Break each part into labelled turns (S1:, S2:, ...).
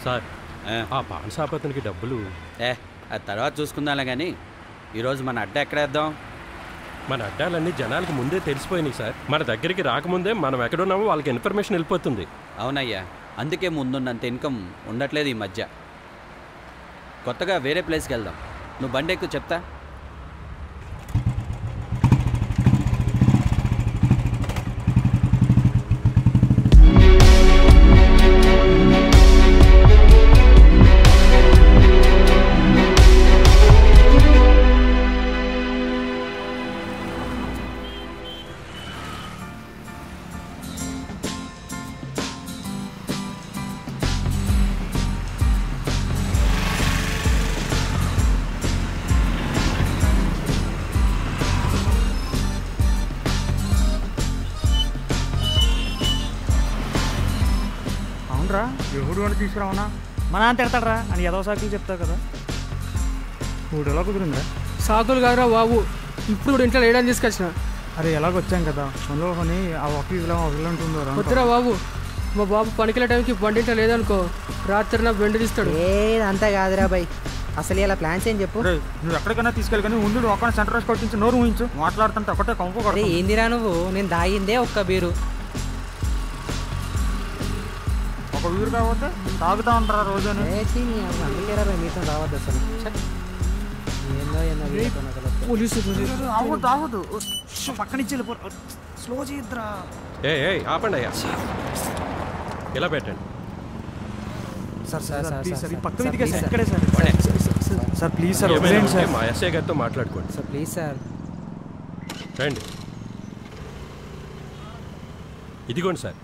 S1: Sir
S2: ఆ,
S1: ఆ pan shop అతనికి డబ్బులు
S2: ఏ అది తర్వాత చూసుకుందాంలే కానీ ఈరోజు మన అడ్డ ఎక్కడేద్దాం
S1: మన అడ్డాలన్నీ జనాలకు ముందే తెలిసిపోయినాయి సార్ మన దగ్గరికి రాకముందే మనం ఎక్కడున్నామో వాళ్ళకి ఇన్ఫర్మేషన్ వెళ్ళిపోతుంది
S2: అవునయ్యా అందుకే ముందున్నంత ఇన్కమ్ ఉండట్లేదు ఈ మధ్య కొత్తగా వేరే ప్లేస్కి వెళ్దాం నువ్వు బండి ఎక్కువ చెప్తా
S3: అవునరా ఎవడు వాడు తీసుకురావనా మా నాన్న తిడతాడరా అని ఏదో సాకులు చెప్తావు కదా ఇప్పుడు ఎలా కుదిరిందిరా
S4: సాకులు కాదురా బాబు ఇప్పుడు కూడా ఇంట్లో వేయడానికి తీసుకొచ్చిన
S3: అరే ఎలాగొచ్చాం కదా అందులో కొని ఆ ఆఫీస్లో వదిలింటుందో
S4: వద్దురా బాబు మా బాబు పనికిల టైంకి బండింట లేదనుకో రాత్రి నా బెండ్ తీస్తాడు
S5: ఏ అంతా కాదురా బాయ్ అసలు ఇలా ప్లాన్స్ ఏం చెప్పు
S3: నువ్వు ఎక్కడికైనా తీసుకెళ్ళి కానీ ముందు నువ్వు ఒక్కడ సెంటర్ రైస్ కొట్టించి నోరు ఊహించు మాట్లాడుతుంటే ఒకటే కంపు
S5: అరే ఏందిరా నువ్వు నేను దాగిందే ఒక్క బీరు
S3: ఒక ఊరు కాకపోతే తాగుతా ఉంటారా రోజు
S5: ఏ చీ, నీ అమ్మ అందుకేరా బాయ్ మీతో రావద్దు అసలు ఛ. ఏందో ఏందో వీళ్ళతో నాకు అసలు.
S4: పోలీసు
S3: తాగొద్దు తాగొద్దు పక్కనిచ్చి వెళ్ళిపో స్లో చేయొద్దురా
S1: ఏ ఏ ఆపండి అయ్యా ఇలా పెట్టండి
S3: sir
S5: sir,
S3: sir
S5: sir,
S3: please
S5: sir,
S3: sir ఈ
S5: సార్,
S3: పక్క
S5: సార్,
S3: వీధికే
S5: ప్లీజ్
S3: సార్
S5: సార్.
S3: ఇక్కడే సార్ సార్ ప్లీజ్ సార్
S1: ఏమైనా
S3: వదిలేండి
S1: ఉంటే
S3: సార్
S1: మా ఎస్ఐ గారితో మాట్లాడుకోండి
S5: సార్ ప్లీజ్ సార్
S1: రండి ఇదిగోండి సార్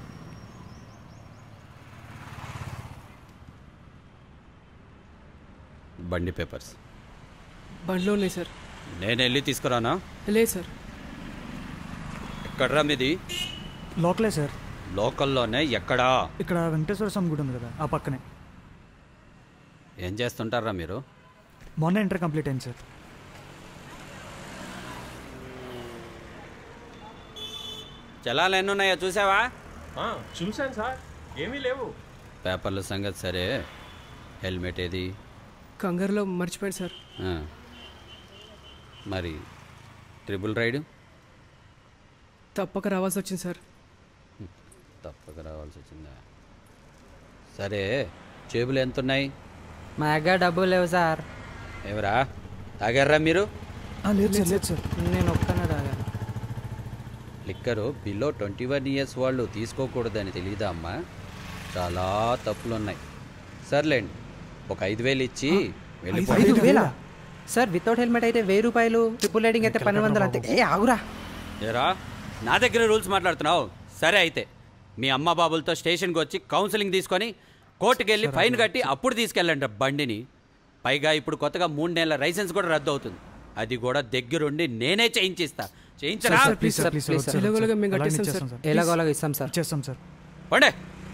S2: బండి పేపర్స్
S4: బండ్లో ఉన్నాయి సార్
S2: నేను వెళ్ళి తీసుకురానా
S4: లేదు సార్
S2: ఎక్కడ్రా మీది
S3: లోకలే సార్
S2: లోకల్లోనే ఎక్కడా
S3: ఇక్కడ వెంకటేశ్వర స్వామి గుడి ఉంది కదా ఆ పక్కనే
S2: ఏం చేస్తుంటారా మీరు
S3: మొన్న ఇంటర్ కంప్లీట్ అయింది సార్
S2: చలాలు ఎన్ని ఉన్నాయో చూసావా
S1: చూశాను సార్ ఏమీ లేవు
S2: పేపర్ల సంగతి సరే హెల్మెట్ ఏది
S4: కంగారులో మర్చిపోయాను సార్
S2: ఆ. మరి ట్రిపుల్ రైడ్
S4: తప్పక రావాల్సి వచ్చింది సార్
S2: తప్పక రావాల్సి వచ్చిందా సరే జేబులు ఎంత ఉన్నాయి
S5: మా దగ్గర డబ్బులు లేవు సార్
S2: ఎవరా తాగారా మీరు
S3: లేదు సార్ లేదు సార్
S5: నేను ఒక్కనే తాగాను
S2: liquor below twenty one years వాళ్ళు తీసుకోకూడదని తెలియదా అమ్మా చాలా తప్పులు ఉన్నాయి సర్లేండి ఒక ఐదు వేలు ఇచ్చి వెళ్ళిపోండి
S5: ఐదు వేలా సార్ వితౌట్ హెల్మెట్ అయితే వెయ్యి రూపాయలు ట్రిపుల్ రైడింగ్ అయితే పన్నెండు వందలు అంతే ఏ ఆగురా
S2: ఏరా నా దగ్గర రూల్స్ మాట్లాడుతున్నావు సరే అయితే మీ అమ్మ బాబులతో స్టేషన్కి వచ్చి కౌన్సిలింగ్ తీసుకొని కోర్టుకి వెళ్ళి ఫైన్ కట్టి అప్పుడు తీసుకెళ్ళండి బండిని పైగా ఇప్పుడు కొత్తగా మూడు నెలల లైసెన్స్ కూడా రద్దు అవుతుంది అది కూడా దగ్గరుండి నేనే చేయించిస్తా చేయించరా
S3: sir please sir please sir
S4: ఎలాగోలాగా మేము
S3: అలాగే
S4: కట్టేస్తాం
S3: ఇచ్చేస్తాం
S4: సార్.
S3: సార్
S5: ఎలాగోలాగా ఇస్తాం సార్
S3: ఇచ్చేస్తాం సార్
S2: పండే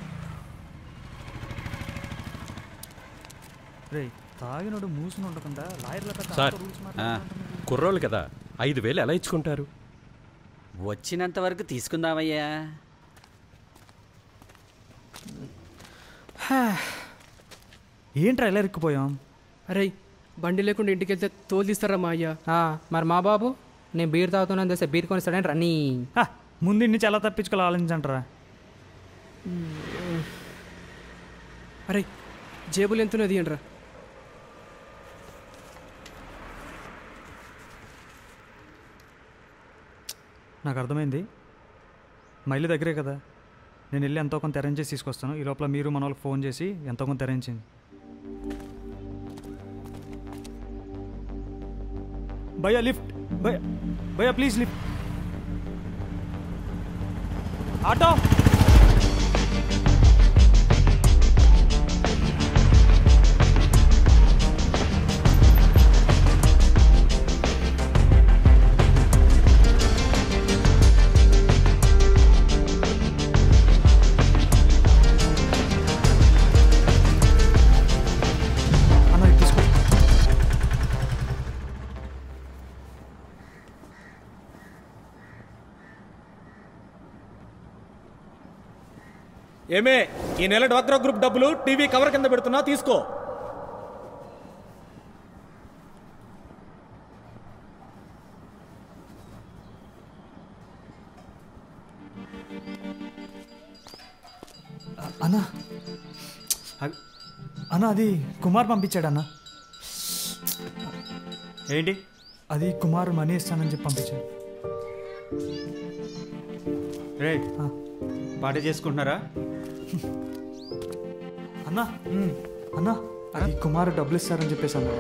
S3: రే తాగినోడు మూసుని ఉండకుండా లాయర్ల
S1: సార్.
S3: రూల్స్
S2: ఆ,
S1: కుర్రోళ్ళు కదా ఐదు వేలు ఎలా ఇచ్చుకుంటారు
S2: వచ్చినంత వరకు తీసుకుందామయ్యా
S3: ఏంట్రా ఎలా ఇరుక్కుపోయాం
S4: అరే బండి లేకుండా ఇంటికి వెళ్తే తోలు తీస్తారా మా అయ్య
S5: ఆ, మరి మా బాబు నేను బీర్ తాగుతున్నాను తెస్తే బీర్ కొనిస్తాడని రన్నీ
S3: హా, ముందు ఇన్ని చాలా తప్పించుకోవాలి ఆలోచించంటారా
S4: అరే జేబులు ఎంత ఉన్నది అంటారా
S3: నాకు అర్థమైంది మైలు దగ్గరే కదా నేను వెళ్ళి ఎంతో కొంత అరేంజ్ చేసి తీసుకొస్తాను ఈ లోపల మీరు మన వాళ్ళకి ఫోన్ చేసి ఎంతో కొంత అరేంజ్ చేయండి భయ్యా లిఫ్ట్ భయ్యా భయ్యా ప్లీజ్ లిఫ్ట్ ఆటో అన్న ఇది తీసుకో
S6: ఏమే ఈ నెల డ్వాక్రా గ్రూప్ డబ్బులు టీవీ కవర్ కింద పెడుతున్నా తీసుకో
S3: అన్నా అ- అన్నా అది కుమార్ పంపించాడు అన్న
S7: ఏంటి
S3: అది కుమార్ మనీ ఇస్తానని చెప్పి పంపించాడు
S7: రే
S3: ఆ.
S7: పార్టీ చేసుకుంటున్నారా
S3: అన్నా అన్నా అది కుమార్ డబ్బులు ఇస్తారని చెప్పేసి అన్నాడు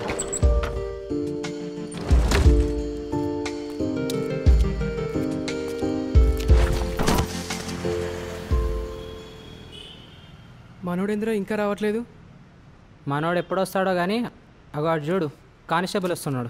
S4: మనోడేంద్ర ఇంకా రావట్లేదు
S5: మనోడు ఎప్పుడు వస్తాడో కానీ అగో అటు చూడు కానిస్టేబుల్ వస్తున్నాడు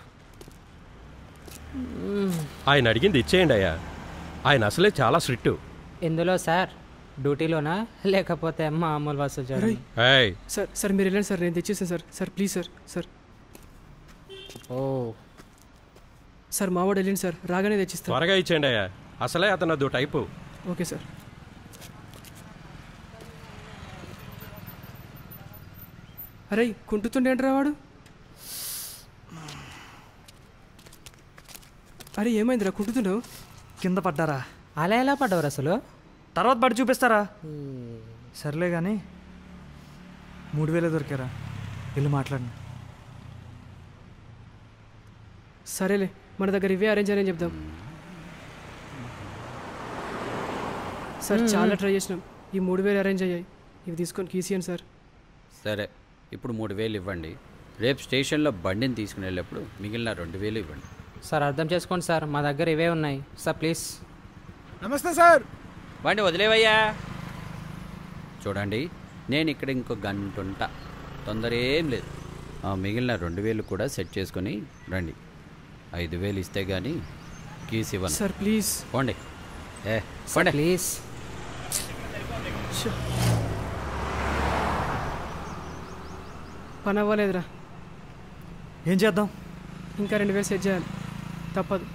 S1: ఆయన అడిగింది ఇచ్చేయండి అయ్యా ఆయన అసలే చాలా స్ట్రిక్ట్
S5: ఎందులో సార్ డ్యూటీలోనా లేకపోతే మామూలు వసూలు చేయడం
S4: రేయ్.
S1: ఏయ్
S4: సార్ సార్ మీరు వెళ్ళండి సార్ నేను తెచ్చేసాను sir sir please sir sir
S5: ఓ
S4: సార్ మావాడు వెళ్ళండి సార్ రాగానే తెచ్చిస్తాను
S1: త్వరగా ఇచ్చేయండి అయ్యా అసలే అతను అదో టైపు
S4: ఓకే సార్ అరే కుంటుతుండేంట్రా వాడు అరే ఏమైందిరా కుంటుతున్నావు
S3: కింద పడ్డారా
S5: అలా ఎలా పడ్డవరు అసలు
S3: తర్వాత పడి చూపిస్తారా సర్లే కానీ మూడు వేలే దొరికారా వెళ్ళి మాట్లాడండి
S4: సరేలే మన దగ్గర ఇవే అరేంజ్ అని చెప్దాం సార్ చాలా ట్రై చేసినాం ఈ మూడు వేలు అరేంజ్ అయ్యాయి ఇవి తీసుకొని కీసియండి సార్
S2: సరే ఇప్పుడు మూడు వేలు ఇవ్వండి రేపు స్టేషన్లో బండిని తీసుకుని వెళ్ళేప్పుడు మిగిలిన రెండు వేలు ఇవ్వండి
S5: సార్ అర్థం చేసుకోండి సార్ మా దగ్గర ఇవే ఉన్నాయి సార్ ప్లీజ్
S6: నమస్తే సార్
S2: బండి వదిలేవయ్యా చూడండి నేను ఇక్కడ ఇంకో గంట ఉంటా తొందర ఏం లేదు ఆ మిగిలిన రెండు వేలు కూడా సెట్ చేసుకొని రండి ఐదు వేలు ఇస్తే కానీ కీస్ ఇవ్వను
S4: సార్ ప్లీజ్
S2: పోండి ఏ
S5: సార్
S2: పోండి
S5: ప్లీజ్
S4: పని అవ్వలేదురా
S3: ఏం చేద్దాం
S4: ఇంకా రెండు వేలు సెట్ చేయాలి తప్పదు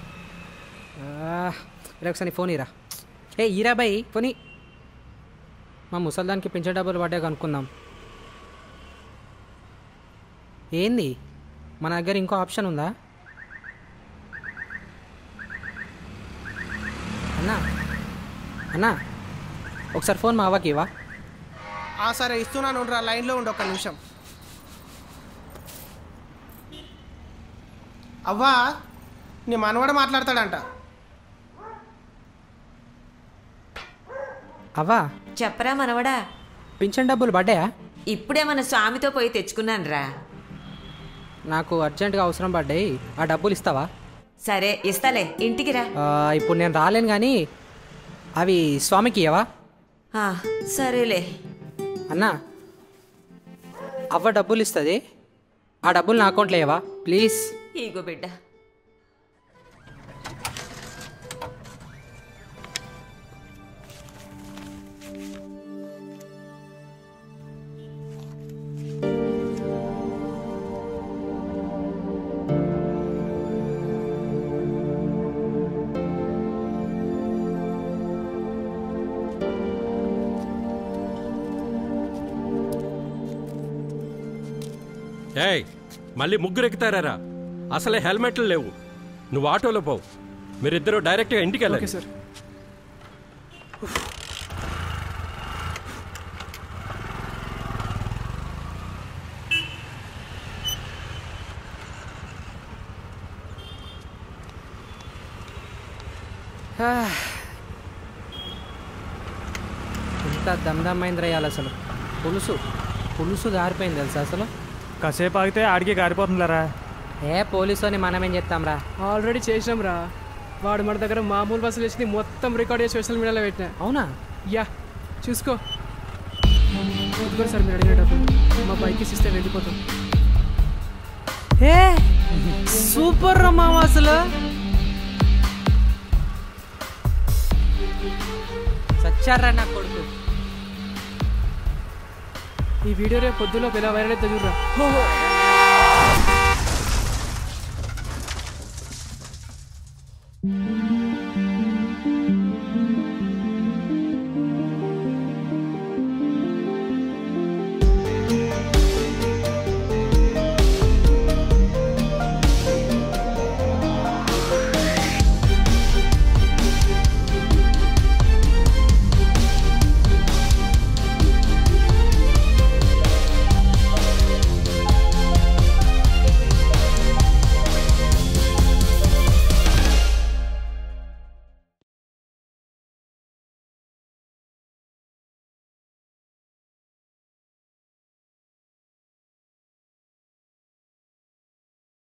S5: రే ఒకసారి ఫోన్ ఇరా ఏ ఈరా బాయ్ ఫోన్ ఇ. మా ముసల్దానికి పింఛన్ డబ్బులు పడ్డాక అనుకుందాం ఏంది మన దగ్గర ఇంకో ఆప్షన్ ఉందా అన్నా అన్నా ఒకసారి ఫోన్ మా అవ్వకి ఇవా
S8: ఆ సరే ఇస్తున్నాను రా లైన్లో ఉండు ఒక్క నిమిషం అవ్వా నీ మనవాడు మాట్లాడతాడంట
S5: అవ్వా
S9: చెప్పరా మనవడా
S5: పింఛన్ డబ్బులు పడ్డాయా
S9: ఇప్పుడే మన స్వామితో పోయి తెచ్చుకున్నాను రా
S5: నాకు అర్జెంటుగా అవసరం పడ్డాయి ఆ డబ్బులు ఇస్తావా
S9: సరే ఇస్తాలే ఇంటికి రా
S5: ఆ, ఇప్పుడు నేను రాలేను కానీ అవి స్వామికి ఇవ్వవా
S9: ఆ, సరేలే
S5: అన్నా అవ్వ డబ్బులు ఇస్తుంది ఆ డబ్బులు నా అకౌంట్లో ఇవ్వవా ప్లీజ్
S9: ఈగో బిడ్డ
S1: ఏయ్ మళ్ళీ ముగ్గురు ఎక్కుతారా అసలే హెల్మెట్లు లేవు నువ్వు ఆటోలో పోవు మీరిద్దరూ డైరెక్ట్గా ఇంటికి
S4: ఓకే
S1: వెళ్ళండి
S4: సార్
S5: ఇంత దమ్దమ్మైంది రయ్యాలి అసలు పులుసు పులుసు గారిపోయింది తెలుసా అసలు
S3: కాసేపు ఆగితే ఆడికి గారిపోతుందిలేరా
S5: ఏ పోలీసు అని మనమేం చెప్తాంరా
S4: ఆల్రెడీ చేసినాం రా వాడు మన దగ్గర మామూలు బస్సులు వేసింది మొత్తం రికార్డ్ చేసి సోషల్ మీడియాలో పెట్టినా
S5: అవునా
S4: యా చూసుకో ఇదిగో సార్ మీరు అడిగిన డబ్బులు మా బైక్ ఇస్తే వెళ్ళిపోతాం
S5: ఏ సూపర్ రా మామ అసలు సచ్చారా నా కొడుకు
S4: ఈ వీడియో రేపు పొద్దులో ఇలా వైరల్ అయితే చూడరా